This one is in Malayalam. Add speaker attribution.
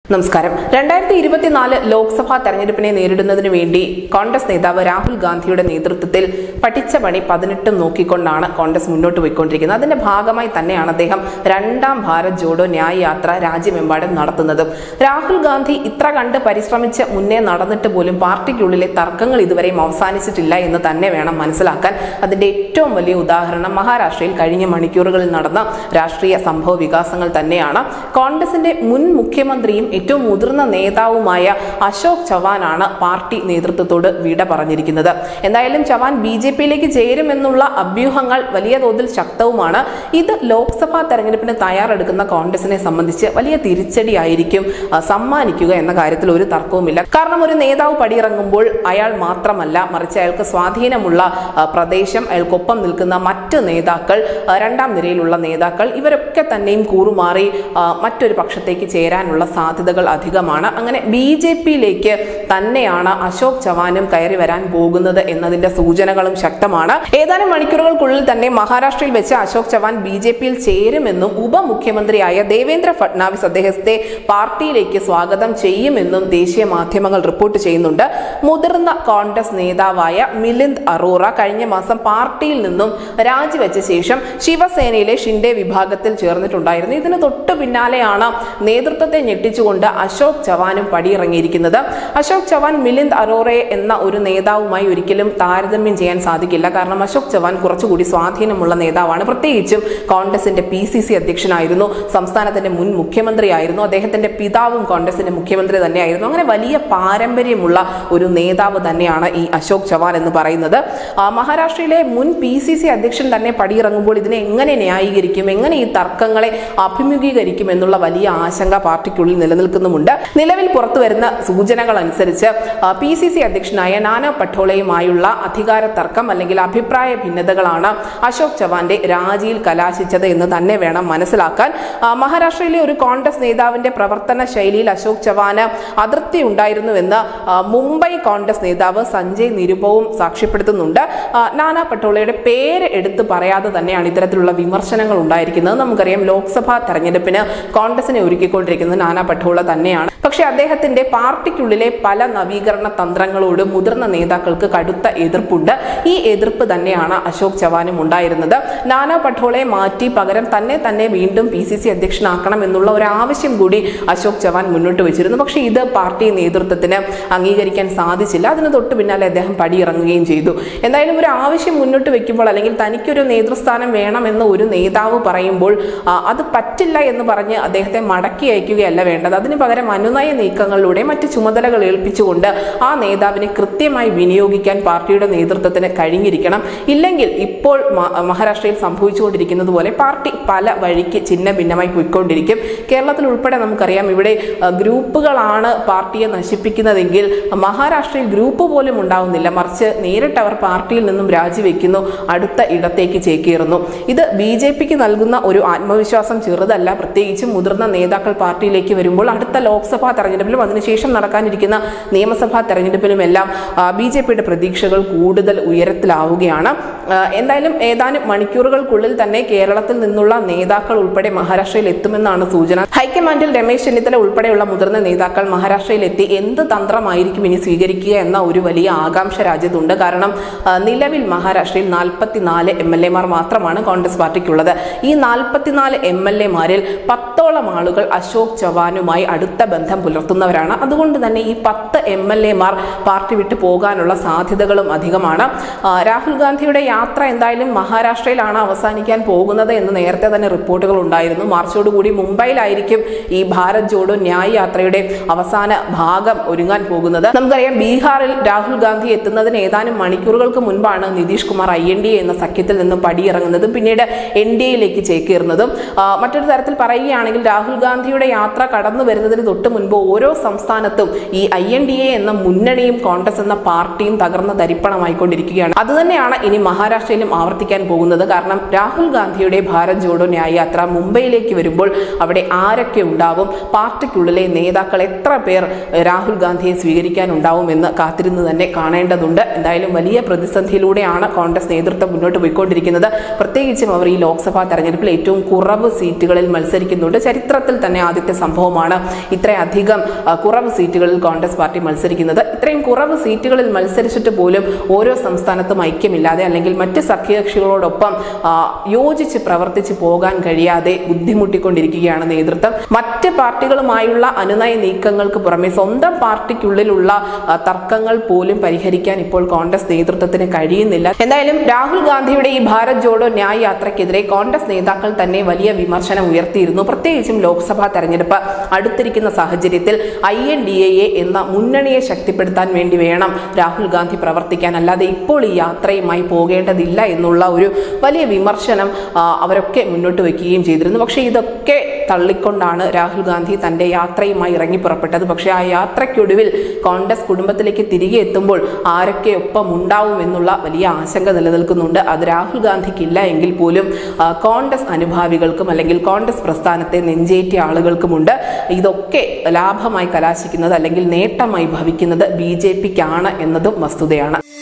Speaker 1: നമസ്കാരം രണ്ടായിരത്തി ഇരുപത്തിനാല് ലോക്സഭാ തെരഞ്ഞെടുപ്പിനെ നേരിടുന്നതിന് വേണ്ടി കോൺഗ്രസ് നേതാവ് രാഹുൽ ഗാന്ധിയുടെ നേതൃത്വത്തിൽ പഠിച്ച പണി പതിനെട്ടും നോക്കിക്കൊണ്ടാണ് കോൺഗ്രസ് മുന്നോട്ട് പോയിക്കൊണ്ടിരിക്കുന്നത് അതിന്റെ ഭാഗമായി തന്നെയാണ് അദ്ദേഹം രണ്ടാം ഭാരത് ജോഡോ ന്യായ് യാത്ര രാജ്യമെമ്പാടും നടത്തുന്നത് രാഹുൽ ഗാന്ധി ഇത്ര കണ്ട് പരിശ്രമിച്ച് മുന്നേ നടന്നിട്ട് പോലും പാർട്ടിക്കുള്ളിലെ തർക്കങ്ങൾ ഇതുവരെയും അവസാനിച്ചിട്ടില്ല എന്ന് തന്നെ വേണം മനസ്സിലാക്കാൻ അതിന്റെ ഏറ്റവും വലിയ ഉദാഹരണം മഹാരാഷ്ട്രയിൽ കഴിഞ്ഞ മണിക്കൂറുകളിൽ നടന്ന രാഷ്ട്രീയ സംഭവ വികാസങ്ങൾ തന്നെയാണ് കോൺഗ്രസിന്റെ മുൻ മുഖ്യമന്ത്രിയും ഏറ്റവും മുതിർന്ന നേതാവുമായ അശോക് ചവാനാണ് പാർട്ടി നേതൃത്വത്തോട് വിട പറഞ്ഞിരിക്കുന്നത് എന്തായാലും ചവാൻ ബി ജെ പിയിലേക്ക് ചേരുമെന്നുള്ള അഭ്യൂഹങ്ങൾ വലിയ തോതിൽ ശക്തവുമാണ് ഇത് ലോക്സഭാ തെരഞ്ഞെടുപ്പിന് തയ്യാറെടുക്കുന്ന കോൺഗ്രസിനെ സംബന്ധിച്ച് വലിയ തിരിച്ചടിയായിരിക്കും ആ, സമ്മാനിക്കുക എന്ന കാര്യത്തിൽ ഒരു തർക്കവുമില്ല കാരണം ഒരു നേതാവ് പടിയിറങ്ങുമ്പോൾ അയാൾ മാത്രമല്ല മറിച്ച് അയാൾക്ക് സ്വാധീനമുള്ള ആ, പ്രദേശം അയാൾക്കൊപ്പം നിൽക്കുന്ന മറ്റ് നേതാക്കൾ ആ, രണ്ടാം നിരയിലുള്ള നേതാക്കൾ ഇവരൊക്കെ തന്നെയും കൂറുമാറി ആ, മറ്റൊരു പക്ഷത്തേക്ക് ചേരാനുള്ള സാധ്യതകൾ അധികമാണ് അങ്ങനെ ബി ജെ പിയിലേക്ക് തന്നെയാണ് അശോക് ചവാനും കയറി വരാൻ പോകുന്നത് എന്നതിന്റെ സൂചനകളും ശക്തമാണ് ഏതാനും മണിക്കൂറുകൾക്കുള്ളിൽ തന്നെ മഹാരാഷ്ട്രയിൽ വെച്ച് അശോക് ചവാൻ ബി ജെ പിയിൽ ചേരുമെന്നും ഉപമുഖ്യമന്ത്രിയായ ദേവേന്ദ്ര ഫട്നാവിസ് അദ്ദേഹത്തെ പാർട്ടിയിലേക്ക് സ്വാഗതം ചെയ്യുമെന്നും ദേശീയ മാധ്യമങ്ങൾ റിപ്പോർട്ട് ചെയ്യുന്നുണ്ട് മുതിർന്ന കോൺഗ്രസ് നേതാവായ മിലിന്ദ് അറോറ കഴിഞ്ഞ മാസം പാർട്ടിയിൽ നിന്നും രാജിവെച്ച ശേഷം ശിവസേനയിലെ ഷിൻഡെ വിഭാഗത്തിൽ ചേർന്നിട്ടുണ്ടായിരുന്നു ഇതിന് തൊട്ടു പിന്നാലെയാണ് നേതൃത്വത്തെ ഞെട്ടിച്ചുകൊണ്ട് അശോക് ചവാനും പടിയിറങ്ങിയിരിക്കുന്നത് അശോക് ചവാൻ മിലിന്ദ് അറോറയെ എന്ന ഒരു നേതാവുമായി ഒരിക്കലും താരതമ്യം ചെയ്യാൻ സാധിക്കില്ല കാരണം അശോക് ചവാൻ കുറച്ചുകൂടി സ്വാധീനമുള്ള നേതാവാണ് പ്രത്യേകിച്ചും കോൺഗ്രസിന്റെ പി സി സി അധ്യക്ഷനായിരുന്നു സംസ്ഥാനത്തിന്റെ മുൻ മുഖ്യമന്ത്രിയായിരുന്നു അദ്ദേഹത്തിന്റെ പിതാവും കോൺഗ്രസിന്റെ മുഖ്യമന്ത്രി തന്നെയായിരുന്നു അങ്ങനെ വലിയ പാരമ്പര്യമുള്ള ഒരു നേതാവ് തന്നെയാണ് ഈ അശോക് ചവാൻ എന്ന് പറയുന്നത് ആ, മഹാരാഷ്ട്രയിലെ മുൻ പി സി സി അധ്യക്ഷൻ തന്നെ പടിയിറങ്ങുമ്പോൾ ഇതിനെ എങ്ങനെ ന്യായീകരിക്കും എങ്ങനെ ഈ തർക്കങ്ങളെ അഭിമുഖീകരിക്കും എന്നുള്ള വലിയ ആശങ്ക പാർട്ടിക്കുള്ളിൽ നിലനിൽക്കുന്നുമുണ്ട് നിലവിൽ പുറത്തു വരുന്ന സൂചനകൾ അനുസരിച്ച് പി സി സി അധ്യക്ഷനായ നാനാ പട്ടോളയുമായുള്ള അധികാര തർക്കം അല്ലെങ്കിൽ അഭിപ്രായ ഭിന്നതകളാണ് അശോക് ചവാന്റെ രാജിയിൽ കലാശിച്ചത് എന്ന് തന്നെ വേണം മനസ്സിലാക്കാൻ ആ, മഹാരാഷ്ട്രയിലെ ഒരു കോൺഗ്രസ് നേതാവിന്റെ പ്രവർത്തന ശൈലിയിൽ അശോക് ചവാന് അതൃപ്തി ഉണ്ടായിരുന്നുവെന്ന് ആ, മുംബൈ കോൺഗ്രസ് നേതാവ് സഞ്ജയ് നിരുപവും സാക്ഷ്യപ്പെടുത്തുന്നുണ്ട് ആ, നാനാ പട്ടോളയുടെ പേര് എടുത്ത് പറയാതെ തന്നെയാണ് ഇത്തരത്തിലുള്ള വിമർശനങ്ങൾ ഉണ്ടായിരിക്കുന്നത് നമുക്കറിയാം ലോക്സഭാ തെരഞ്ഞെടുപ്പിന് കോൺഗ്രസിനെ ഒരുക്കിക്കൊണ്ടിരിക്കുന്നത് നാനാ പട്ടോള തന്നെയാണ് പക്ഷേ അദ്ദേഹത്തിന്റെ പാർട്ടിക്കുള്ളിലെ പല നവീകരണ തന്ത്രങ്ങളോട് മുതിർന്ന നേതാക്കൾക്ക് കടുത്ത എതിർപ്പുണ്ട് ഈ എതിർപ്പ് തന്നെയാണ് അശോക് ചവാനും ഉണ്ടായിരുന്നത് നാനാ പട്ടോളയെ മാറ്റി പകരം തന്നെ തന്നെ വീണ്ടും പി സി സി അധ്യക്ഷനാക്കണം എന്നുള്ള ഒരു ആവശ്യം കൂടി അശോക് ചവാൻ മുന്നോട്ട് വെച്ചിരുന്നു പക്ഷേ ഇത് പാർട്ടി നേതൃത്വത്തിന് അംഗീകരിക്കാൻ സാധിച്ചില്ല അതിന് തൊട്ട് പിന്നാലെ അദ്ദേഹം പടിയിറങ്ങുകയും ചെയ്തു എന്തായാലും ഒരു ആവശ്യം മുന്നോട്ട് വെക്കുമ്പോൾ അല്ലെങ്കിൽ തനിക്കൊരു നേതൃസ്ഥാനം വേണമെന്ന് ഒരു നേതാവ് പറയുമ്പോൾ ആ, അത് പറ്റില്ല എന്ന് പറഞ്ഞ് അദ്ദേഹത്തെ മടക്കി അയക്കുകയല്ല വേണ്ടത് അതിന് പകരം അനുനയ നീക്കങ്ങളിലൂടെ മറ്റ് ചുമതലകൾ ഏൽപ്പിച്ചുകൊണ്ട് ആ നേതാവിനെ കൃത്യമായി വിനിയോഗിക്കാൻ പാർട്ടിയുടെ നേതൃത്വത്തിന് കഴിഞ്ഞിരിക്കണം ഇല്ലെങ്കിൽ ഇപ്പോൾ മ- മഹാരാഷ്ട്രയിൽ സംഭവിച്ചുകൊണ്ടിരിക്കുന്നത് പോലെ പാർട്ടി പല വഴിക്ക് ചിഹ്ന ഭിന്നമായി പോയിക്കൊണ്ടിരിക്കും കേരളത്തിൽ ഉൾപ്പെടെ നമുക്കറിയാം ഇവിടെ ആ, ഗ്രൂപ്പുകളാണ് പാർട്ടിയെ നശിപ്പിക്കുന്നതെങ്കിൽ മഹാരാഷ്ട്രയിൽ ഗ്രൂപ്പ് പോലും ഉണ്ടാവുന്നില്ല മറിച്ച് നേരിട്ട് അവർ പാർട്ടിയിൽ നിന്നും രാജിവെക്കുന്നു അടുത്ത ഇടത്തേക്ക് ചേക്കേറുന്നു ഇത് ബി ജെ പിക്ക് നൽകുന്ന ഒരു ആത്മവിശ്വാസം ചെറുതല്ല പ്രത്യേകിച്ചും മുതിർന്ന നേതാക്കൾ പാർട്ടിയിലേക്ക് വരുമ്പോൾ അടുത്ത ലോക്സഭാ തെരഞ്ഞെടുപ്പിലും അതിനുശേഷം നടക്കാനിരിക്കുന്ന നിയമസഭാ തെരഞ്ഞെടുപ്പിലുമെല്ലാം ബി ജെ പിയുടെ പ്രതീക്ഷകൾ കൂടുതൽ ഉയരത്തിലാവുകയാണ് ആ, എന്തായാലും ഏതാനും മണിക്കൂറുകൾക്കുള്ളിൽ തന്നെ കേരളത്തിൽ നിന്നുള്ള നേതാക്കൾ ഉൾപ്പെടെ മഹാരാഷ്ട്രയിൽ എത്തുമെന്നാണ് സൂചന ഹൈക്കമാൻഡിൽ രമേശ് ചെന്നിത്തല ഉൾപ്പെടെയുള്ള മുതിർന്ന നേതാക്കൾ മഹാരാഷ്ട്രയിൽ എത്തി എന്ത് തന്ത്രമായിരിക്കും ഇനി സ്വീകരിക്കുക എന്ന ഒരു വലിയ ആകാംക്ഷ രാജ്യത്തുണ്ട് കാരണം ആ, നിലവിൽ മഹാരാഷ്ട്രയിൽ നാൽപ്പത്തിനാല് എം എൽ എമാർ മാത്രമാണ് കോൺഗ്രസ് പാർട്ടിക്കുള്ളത് ഈ നാൽപ്പത്തിനാല് എം എൽ എമാരിൽ പത്തോളം ആളുകൾ അശോക് ചവാനുമായി അടുത്ത ബന്ധം പുലർത്തുന്നവരാണ് അതുകൊണ്ട് തന്നെ ഈ പത്ത് എം എൽ എമാർ പാർട്ടി വിട്ടു പോകാനുള്ള സാധ്യതകളും അധികമാണ് ആ, രാഹുൽ ഗാന്ധിയുടെ യാത്ര എന്തായാലും മഹാരാഷ്ട്രയിലാണ് അവസാനിക്കാൻ പോകുന്നത് എന്ന് നേരത്തെ തന്നെ റിപ്പോർട്ടുകൾ ഉണ്ടായിരുന്നു മാർച്ചോടുകൂടി മുംബൈയിലായിരിക്കും ഈ ഭാരത് ജോഡോ ന്യായ് യാത്രയുടെ അവസാന ഭാഗം ഒരുങ്ങാൻ പോകുന്നത് നമുക്കറിയാം ബീഹാറിൽ രാഹുൽ ഗാന്ധി എത്തുന്നതിന് ഏതാനും മണിക്കൂറുകൾക്ക് മുൻപാണ് Nitish Kumar I N D A എന്ന സഖ്യത്തിൽ നിന്നും പടിയിറങ്ങുന്നതും പിന്നീട് എൻ ഡി എയിലേക്ക് ചേക്കേറുന്നതും ആ, മറ്റൊരു തരത്തിൽ പറയുകയാണെങ്കിൽ രാഹുൽ ഗാന്ധിയുടെ യാത്ര കടന്നു വരുന്നതിന് തൊട്ട് മുൻപ് ഓരോ സംസ്ഥാനത്തും ഈ ഐ എൻ ഡി എ എന്ന മുന്നണിയും കോൺഗ്രസ് എന്ന പാർട്ടിയും തകർന്ന തരിപ്പണമായിക്കൊണ്ടിരിക്കുകയാണ് അതുതന്നെയാണ് ഇനി മഹാരാഷ്ട്രയിലും ആവർത്തിക്കാൻ പോകുന്നത് കാരണം രാഹുൽ ഗാന്ധിയുടെ ഭാരത് ജോഡോ ന്യായ യാത്ര മുംബൈയിലേക്ക് വരുമ്പോൾ അവിടെ ആരൊക്കെ ഉണ്ടാവും പാർട്ടിക്കുള്ളിലെ നേതാക്കൾ എത്ര പേർ ഏഹ്, രാഹുൽ ഗാന്ധിയെ സ്വീകരിക്കാനുണ്ടാവും എന്ന് കാത്തിരുന്ന് തന്നെ കാണേണ്ടതുണ്ട് എന്തായാലും വലിയ പ്രതിസന്ധിയിലൂടെയാണ് കോൺഗ്രസ് നേതൃത്വം മുന്നോട്ട് പോയിക്കൊണ്ടിരിക്കുന്നത് പ്രത്യേകിച്ചും അവർ ഈ ലോക്സഭാ തെരഞ്ഞെടുപ്പിൽ ഏറ്റവും കുറവ് സീറ്റുകളിൽ മത്സരിക്കുന്നുണ്ട് ചരിത്രത്തിൽ തന്നെ ആദ്യത്തെ സംഭവമാണ് ഇത്രയധികം ആ, കുറവ് സീറ്റുകളിൽ കോൺഗ്രസ് പാർട്ടി മത്സരിക്കുന്നത് ഇത്രയും കുറവ് സീറ്റുകളിൽ മത്സരിച്ചിട്ട് പോലും ഓരോ സംസ്ഥാനത്തും ഐക്യമില്ലാതെ അല്ലെങ്കിൽ മറ്റ് സഖ്യകക്ഷികളോടൊപ്പം ആ, യോജിച്ച് പ്രവർത്തിച്ച് പോകാൻ കഴിയാതെ ബുദ്ധിമുട്ടിക്കൊണ്ടിരിക്കുകയാണ് നേതൃത്വം മറ്റ് പാർട്ടികളുമായുള്ള അനുനയ നീക്കങ്ങൾക്ക് പുറമെ സ്വന്തം പാർട്ടിക്കുള്ളിലുള്ള ആ, തർക്കങ്ങൾ പോലും പരിഹരിക്കാൻ ഇപ്പോൾ കോൺഗ്രസ് നേതൃത്വത്തിന് കഴിയുന്നില്ല എന്തായാലും രാഹുൽ ഗാന്ധിയുടെ ഈ ഭാരത് ജോഡോ ന്യായ് യാത്രയ്ക്കെതിരെ കോൺഗ്രസ് നേതാക്കൾ തന്നെ വലിയ വിമർശനം ഉയർത്തിയിരുന്നു പ്രത്യേകിച്ചും ലോക്സഭാ തെരഞ്ഞെടുപ്പ് അടുത്തിരിക്കുന്ന സാഹചര്യത്തിൽ ഐ എൻ ഡി എ എന്ന മുന്നണിയെ ശക്തിപ്പെടുത്താൻ വേണ്ടി വേണം രാഹുൽ ഗാന്ധി പ്രവർത്തിക്കാൻ അല്ലാതെ ഇപ്പോൾ ഈ യാത്രയുമായി പോകേണ്ടതില്ല എന്നുള്ള ഒരു വലിയ വിമർശനം ആ, അവരൊക്കെ മുന്നോട്ട് വയ്ക്കുകയും ചെയ്തിരുന്നു പക്ഷേ ഇതൊക്കെ തള്ളിക്കൊണ്ടാണ് രാഹുൽ ഗാന്ധി തന്റെ യാത്രയുമായി ഇറങ്ങി പുറപ്പെട്ടത് പക്ഷേ ആ യാത്രയ്ക്കൊടുവിൽ കോൺഗ്രസ് കുടുംബത്തിലേക്ക് തിരികെ എത്തുമ്പോൾ ആരൊക്കെ ഒപ്പം ഉണ്ടാവും എന്നുള്ള വലിയ ആശങ്ക നിലനിൽക്കുന്നുണ്ട് അത് രാഹുൽ ഗാന്ധിക്കില്ല എങ്കിൽ പോലും ആ, കോൺഗ്രസ് അനുഭാവികൾക്കും അല്ലെങ്കിൽ കോൺഗ്രസ് പ്രസ്ഥാനത്തെ നെഞ്ചേറ്റിയ ആളുകൾക്കുമുണ്ട് ഇതൊക്കെ ലാഭമായി കലാശിക്കുന്നത് അല്ലെങ്കിൽ നേട്ടമായി ഭവിക്കുന്നത് ബി ജെ പിക്കാണ് എന്നതും വസ്തുതയാണ്